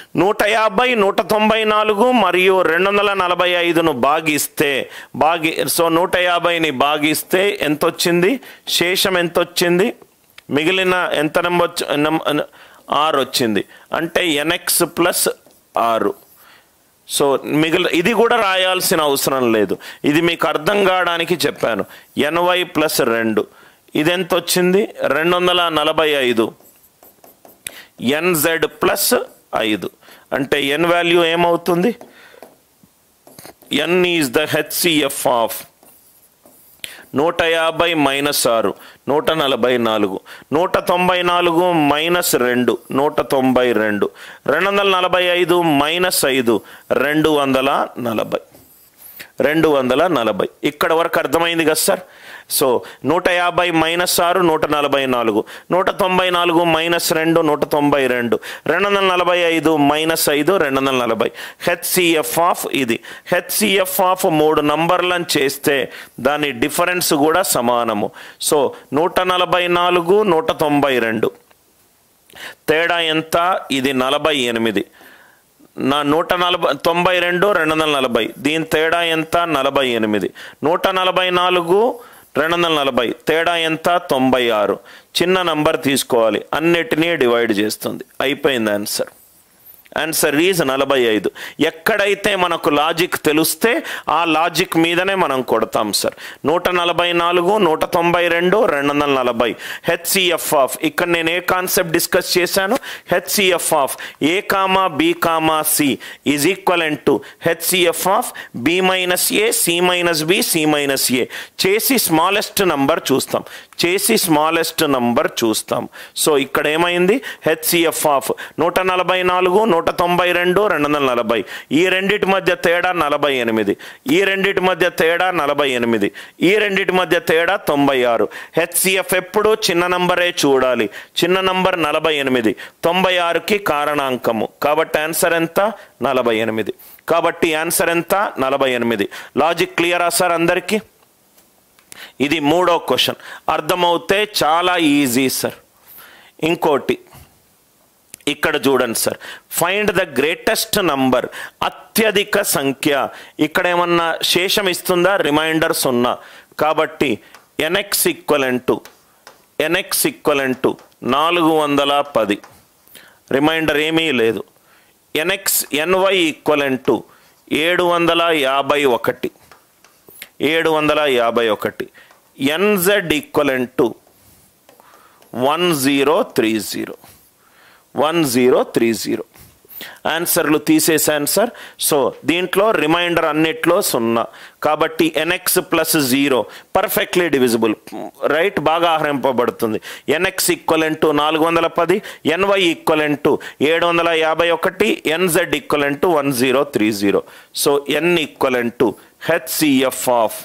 నూట యాభై నూట తొంభై నాలుగు మరియు రెండు వందల నలభై ఐదును భాగిస్తే భాగి సో నూట యాభైని భాగిస్తే ఎంత వచ్చింది శేషం ఎంత వచ్చింది మిగిలిన ఎంత నెంబర్ వచ్చి- నం- ఆరు వచ్చింది అంటే ఎన్ఎక్స్ ప్లస్ ఆరు సో మిగిలిన ఇది కూడా రాయాల్సిన అవసరం లేదు ఇది మీకు అర్థం కావడానికి చెప్పాను ఎన్వై ప్లస్ రెండు ఇది ఎంత వచ్చింది రెండు వందల నలభై ఐదు ఎన్జెడ్ ప్లస్ ఐదు అంటే ఎన్ వాల్యూ ఏమవుతుంది N is the HCF of నూట యాభై మైనస్ ఆరు నూట నలభై నాలుగు నూట తొంభై నాలుగు మైనస్ రెండు నూట తొంభై రెండు రెండు వందల నలభై ఐదు మైనస్ ఐదు రెండు వందల నలభై రెండు వందల నలభై ఇక్కడ వరకు అర్థమైంది కదా సార్ సో నూట యాభై మైనస్ ఆరు నూట నలభై నాలుగు నూట తొంభై నాలుగు మైనస్ రెండు నూట తొంభై రెండు రెండు వందల నలభై ఐదు మైనస్ ఐదు రెండు వందల నలభై హెచ్సిఎఫ్ ఆఫ్ ఇది హెచ్సిఎఫ్ ఆఫ్ మూడు నంబర్లను చేస్తే దాని డిఫరెన్స్ కూడా సమానము సో నూట నలభై నాలుగు నూట తొంభై రెండు తేడా ఎంత ఇది నలభై ఎనిమిది నా నూట నలభై తొంభై రెండు రెండు వందల నలభై దీని తేడా ఎంత నలభై ఎనిమిది నూట నలభై నాలుగు రెండు వందల నలభై తేడా ఎంత తొంభై ఆరు చిన్న నంబర్ తీసుకోవాలి అన్నిటినీ డివైడ్ చేస్తుంది అయిపోయింది ఆన్సర్ ఆన్సర్ ఈజ్ నలభై ఐదు ఎక్కడైతే మనకు లాజిక్ తెలిస్తే ఆ లాజిక్ మీదనే మనం కొడతాం సార్ నూట నలభై నాలుగు నూట తొంభై రెండు రెండు వందల నలభై హెచ్సిఎఫ్ ఆఫ్ ఇక్కడ నేను ఏ కాన్సెప్ట్ డిస్కస్ చేశాను HCF of A comma B comma C is equal to HCF of B minus A C minus B C minus A చేసి స్మాలెస్ట్ నంబర్ చూస్తాం చేసి స్మాలెస్ట్ నంబర్ చూస్తాం సో ఇక్కడ ఏమైంది హెచ్సిఎఫ్ ఆఫ్ నూట నలభై నాలుగు నూట తొంభై రెండు రెండు వందల నలభై ఈ రెండిటి మధ్య తేడా నలభై ఎనిమిది ఈ రెండిటి మధ్య తేడా నలభై ఎనిమిది ఈ రెండిటి మధ్య తేడా తొంభై ఆరు హెచ్సిఎఫ్ ఎప్పుడు చిన్న నంబరే చూడాలి చిన్న నంబర్ నలభై ఎనిమిది తొంభై ఆరుకి కారణాంకము కాబట్టి ఆన్సర్ ఎంత నలభై ఎనిమిది కాబట్టి ఆన్సర్ ఎంత నలభై ఎనిమిది లాజిక్ క్లియరా సార్ అందరికీ ఇది మూడో క్వశ్చన్ అర్థమవుతే చాలా ఈజీ సార్ ఇంకోటి ఇక్కడ చూడండి sir find the greatest number అత్యధిక సంఖ్య ఇక్కడ ఏమన్నా శేషం ఇస్తుందా రిమైండర్ సున్నా కాబట్టి ఎన్ఎక్స్ ఈక్వలెంటు ఎన్ఎక్స్ ఈక్వలెంటు నాలుగు వందల పది రిమైండర్ ఏమీ లేదు ఎన్ఎక్స్ ఎన్వై ఈక్వలెంటు ఏడు వందల యాభై ఒకటి ఏడు వందల యాభై ఒకటి NZ equivalent to one zero three zero one zero three zero ఆన్సర్లు తీసేసాను సార్ సో దీంట్లో రిమైండర్ అన్నిట్లో సున్నా కాబట్టి NX plus zero perfectly divisible right బాగా ఆహరింపబడుతుంది ఎన్ఎక్స్ ఈక్వలెంట్ టు నాలుగు వందల పది ఎన్వై ఈక్వలెంట్ టు ఏడు వందల యాభై ఒకటి NZ equivalent to one zero three zero so N equivalent to HCF of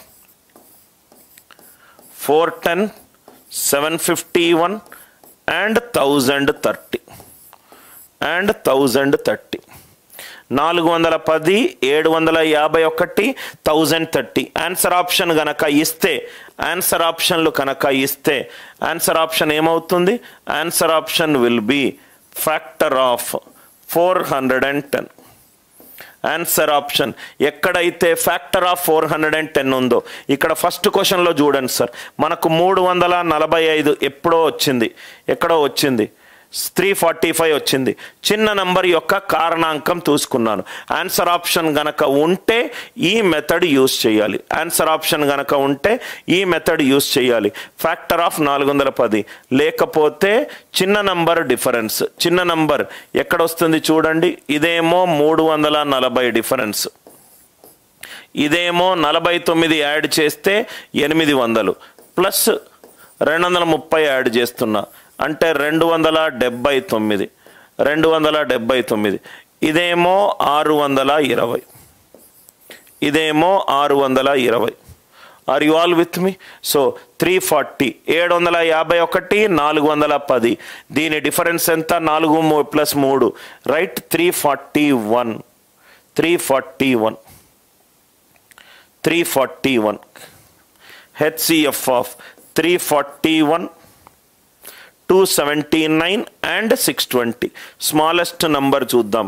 four ten seven fifty one and thousand thirty and thousand thirty నాలుగు వందల పది ఏడు వందల యాభై ఒకటి థౌజండ్ థర్టీ ఆన్సర్ ఆప్షన్ గనక ఇస్తే ఆన్సర్ ఆప్షన్లు కనుక ఇస్తే ఆన్సర్ ఆప్షన్ ఏమవుతుంది answer option will be factor of four hundred and ten answer option ఎక్కడైతే factor of four hundred and ten ఉందో ఇక్కడ ఫస్ట్ క్వశ్చన్లో చూడండి సార్ మనకు మూడు వందల నలభై ఐదు ఎప్పుడో వచ్చింది ఎక్కడో వచ్చింది త్రీ ఫార్టీ ఫైవ్ వచ్చింది చిన్న నంబర్ యొక్క కారణాంకం చూసుకున్నాను ఆన్సర్ ఆప్షన్ గనక ఉంటే ఈ మెథడ్ యూస్ చేయాలి ఆన్సర్ ఆప్షన్ గనక ఉంటే ఈ మెథడ్ యూస్ చేయాలి ఫ్యాక్టర్ ఆఫ్ నాలుగు వందల పది లేకపోతే చిన్న నంబర్ డిఫరెన్స్ చిన్న నంబర్ ఎక్కడ వస్తుంది చూడండి ఇదేమో మూడు వందల నలభై డిఫరెన్స్ ఇదేమో నలభై తొమ్మిది యాడ్ చేస్తే ఎనిమిది వందలు ప్లస్ రెండు వందల ముప్పై యాడ్ చేస్తున్నా అంటే రెండు వందల డెబ్బై తొమ్మిది రెండు వందల డెబ్బై తొమ్మిది ఇదేమో ఆరు వందల ఇరవై ఇదేమో ఆరు వందల ఇరవై are you all with me so three forty ఏడు వందల యాభై ఒకటి నాలుగు వందల పది దీని డిఫరెన్స్ ఎంత నాలుగు మూ- ప్లస్ మూడు right three forty one three forty one three forty one HCF of three forty one two seventy nine and six twenty smallest number చూద్దాం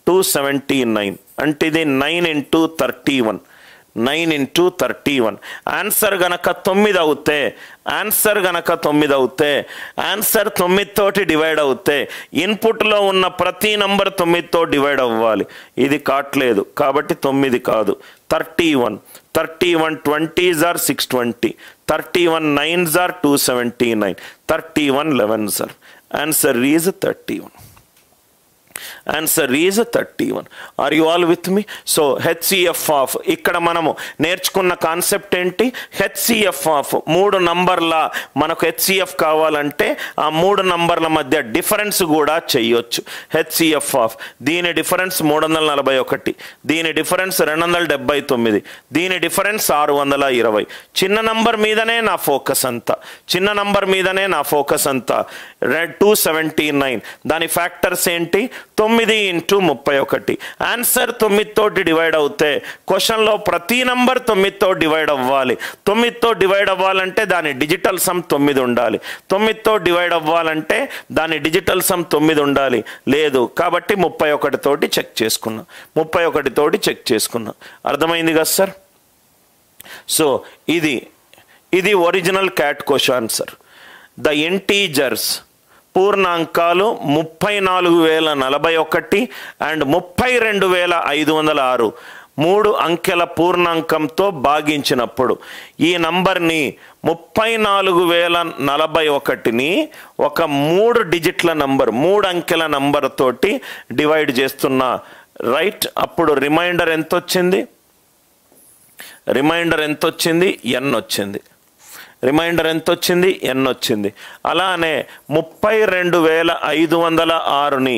టూ సెవెంటీ నైన్ అంటే ఇది nine into thirty one nine into thirty one answer గనక తొమ్మిది అవుతే answer గనక తొమ్మిది అవుతే answer తొమ్మిదితోటి divide అవుతే ఇన్పుట్లో ఉన్న ప్రతి నంబర్ తొమ్మిదితో డివైడ్ అవ్వాలి ఇది కావట్లేదు కాబట్టి తొమ్మిది కాదు thirty one thirty one twenties are six twenty thirty one nines are two seventy nine thirty one elevens are answer is thirty one answer is thirty one are you all with me so HCF of ఇక్కడ మనము నేర్చుకున్న concept ఏంటి HCF of మూడు నంబర్ల మనకు HCF కావాలంటే ఆ మూడు నంబర్ల మధ్య డిఫరెన్స్ కూడా చేయొచ్చు హెచ్సిఎఫ్ ఆఫ్ దీని డిఫరెన్స్ మూడు వందల నలభై ఒకటి దీని డిఫరెన్స్ రెండు వందల డెబ్బై తొమ్మిది దీని డిఫరెన్స్ ఆరు వందల ఇరవై చిన్న నంబర్ మీదనే నా ఫోకస్ అంతా చిన్న నంబర్ మీదనే నా ఫోకస్ అంతా రెడ్ టూ సెవెంటీ నైన్ దాని ఫ్యాక్టర్స్ ఏంటి తొమ్మిది ఇంటూ ముప్పై ఒకటి ఆన్సర్ తొమ్మిదితోటి డివైడ్ అవుతే క్వశ్చన్లో ప్రతి నంబర్ తొమ్మిదితో డివైడ్ అవ్వాలి తొమ్మిదితో డివైడ్ అవ్వాలంటే దాని డిజిటల్ సమ్ తొమ్మిది ఉండాలి తొమ్మిదితో డివైడ్ అవ్వాలంటే దాని డిజిటల్ సమ్ తొమ్మిది ఉండాలి లేదు కాబట్టి ముప్పై ఒకటితోటి చెక్ చేసుకున్నాం ముప్పై ఒకటితోటి చెక్ చేసుకున్నాం అర్థమైంది కదా సార్ సో ఇది ఇది original CAT question answer the integers పూర్ణాంకాలు ముప్పై నాలుగు వేల నలభై ఒకటి అండ్ ముప్పై రెండు వేల ఐదు వందల ఆరు మూడు అంకెల పూర్ణాంకంతో భాగించినప్పుడు ఈ నంబర్ని ముప్పై నాలుగు వేల నలభై ఒకటిని ఒక మూడు డిజిట్ల నంబర్ మూడు అంకెల నంబర్ తోటి డివైడ్ చేస్తున్నా రైట్ అప్పుడు రిమైండర్ ఎంత వచ్చింది రిమైండర్ ఎంత వచ్చింది ఎన్ వచ్చింది రిమైండర్ ఎంత వచ్చింది ఎన్ వచ్చింది అలానే ముప్పై రెండు వేల ఐదు వందల ఆరుని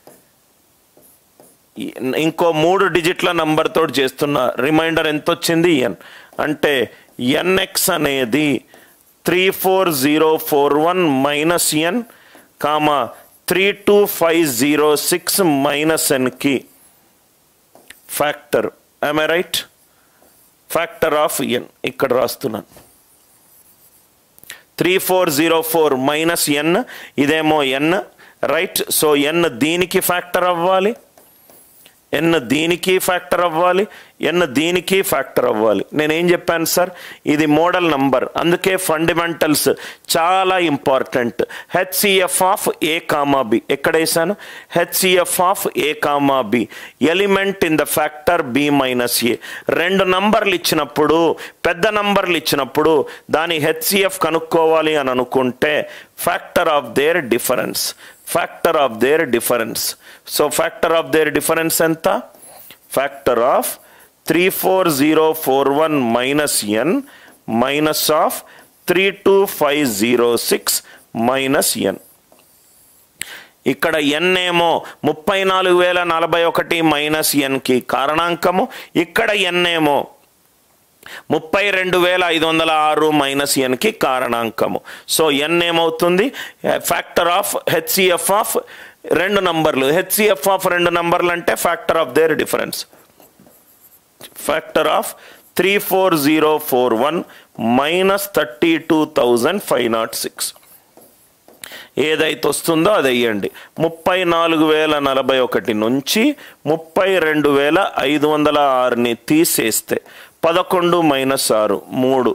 ఇంకో మూడు డిజిట్ల నంబర్ తోటి చేస్తున్న రిమైండర్ ఎంత వచ్చింది ఎన్ అంటే ఎన్ఎక్స్ అనేది three four zero four one minus N comma three two five zero six minus ఎన్కి factor I right factor of N ఇక్కడ రాస్తున్నాను three four zero four minus N ఇదేమో ఎన్ రైట్ సో ఎన్ దీనికి factor అవ్వాలి ఎన్ దీనికి factor అవ్వాలి ఎన్ దీనికి factor అవ్వాలి నేనేం చెప్పాను సార్ ఇది మోడల్ నంబర్ అందుకే ఫండమెంటల్స్ చాలా important HCF of A comma B ఎక్కడ వేసాను HCF of A comma B element in the factor B minus A రెండు నంబర్లు ఇచ్చినప్పుడు పెద్ద నంబర్లు ఇచ్చినప్పుడు దాని హెచ్సిఎఫ్ కనుక్కోవాలి అని అనుకుంటే factor of their difference factor of their difference so factor of their difference ఎంత factor of three four zero four one minus N minus of three two five zero six minus N ఇక్కడ N ఏమో ముప్పై నాలుగు వేల నలభై ఒకటి minus ఎన్కి కారణాంకము ఇక్కడ N ఏమో ముప్పై రెండు వేల ఐదు వందల ఆరు మైనస్ ఎన్కి కారణాంకము సో ఎన్ ఏమవుతుంది ఫ్యాక్టర్ ఆఫ్ హెచ్సిఎఫ్ ఆఫ్ రెండు నంబర్లు హెచ్సిఎఫ్ ఆఫ్ రెండు నంబర్లు అంటే factor of their difference factor of three four zero four one minus thirty two thousand five naught six ఏదైతే వస్తుందో అది వేయండి ముప్పై నాలుగు వేల నలభై ఒకటి నుంచి ముప్పై రెండు వేల ఐదు వందల ఆరుని తీసేస్తే పదకొండు మైనస్ ఆరు మూడు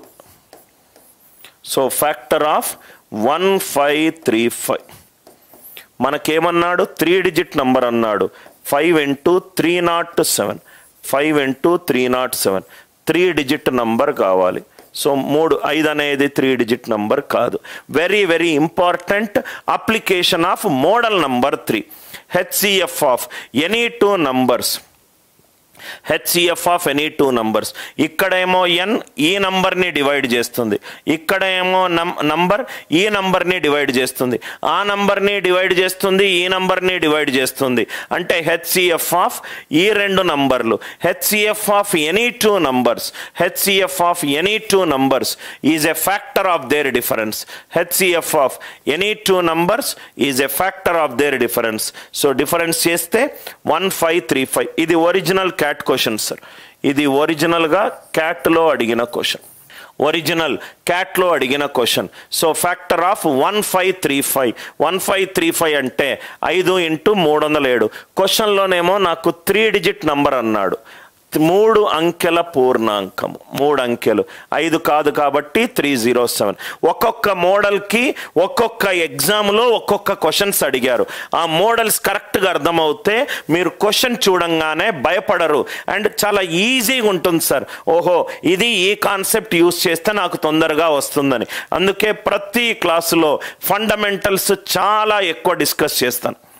so factor of one five three five మనకేమన్నాడు త్రీ డిజిట్ నంబర్ అన్నాడు five into three naught seven five into three naught seven three digit number కావాలి సో మూడు ఐదు అనేది త్రీ డిజిట్ నంబర్ కాదు very very important application of model number three HCF of any two numbers HCF of any two numbers ఇక్కడేమో N ఈ నంబర్ని divide చేస్తుంది ఇక్కడేమో నంబర్ ఈ నంబర్ని డివైడ్ చేస్తుంది ఆ నంబర్ని డివైడ్ చేస్తుంది ఈ నంబర్ని డివైడ్ చేస్తుంది అంటే హెచ్సిఎఫ్ ఆఫ్ ఈ రెండు నంబర్లు HCF of any two numbers HCF of any two numbers is a factor of their difference HCF of any two numbers is a factor of their difference so difference చేస్తే one five three five ఇది original CAT question sir ఇది ఒరిజినల్గా క్యాట్లో అడిగిన question ఒరిజినల్ క్యాట్లో అడిగిన question so factor of one five three five one five three five అంటే ఐదు ఇంటూ మూడు వందల ఏడు క్వశ్చన్లోనేమో నాకు త్రీ డిజిట్ నంబర్ అన్నాడు మూడు అంకెల పూర్ణాంకము మూడు అంకెలు ఐదు కాదు కాబట్టి త్రీ జీరో సెవెన్ ఒక్కొక్క మోడల్కి ఒక్కొక్క ఎగ్జామ్లో ఒక్కొక్క క్వశ్చన్స్ అడిగారు ఆ మోడల్స్ కరెక్ట్గా అర్థమవుతే మీరు క్వశ్చన్ చూడంగానే భయపడరు అండ్ చాలా ఈజీగా ఉంటుంది సార్ ఓహో ఇది ఈ కాన్సెప్ట్ యూస్ చేస్తే నాకు తొందరగా వస్తుందని అందుకే ప్రతి క్లాసులో ఫండమెంటల్స్ చాలా ఎక్కువ డిస్కస్ చేస్తాను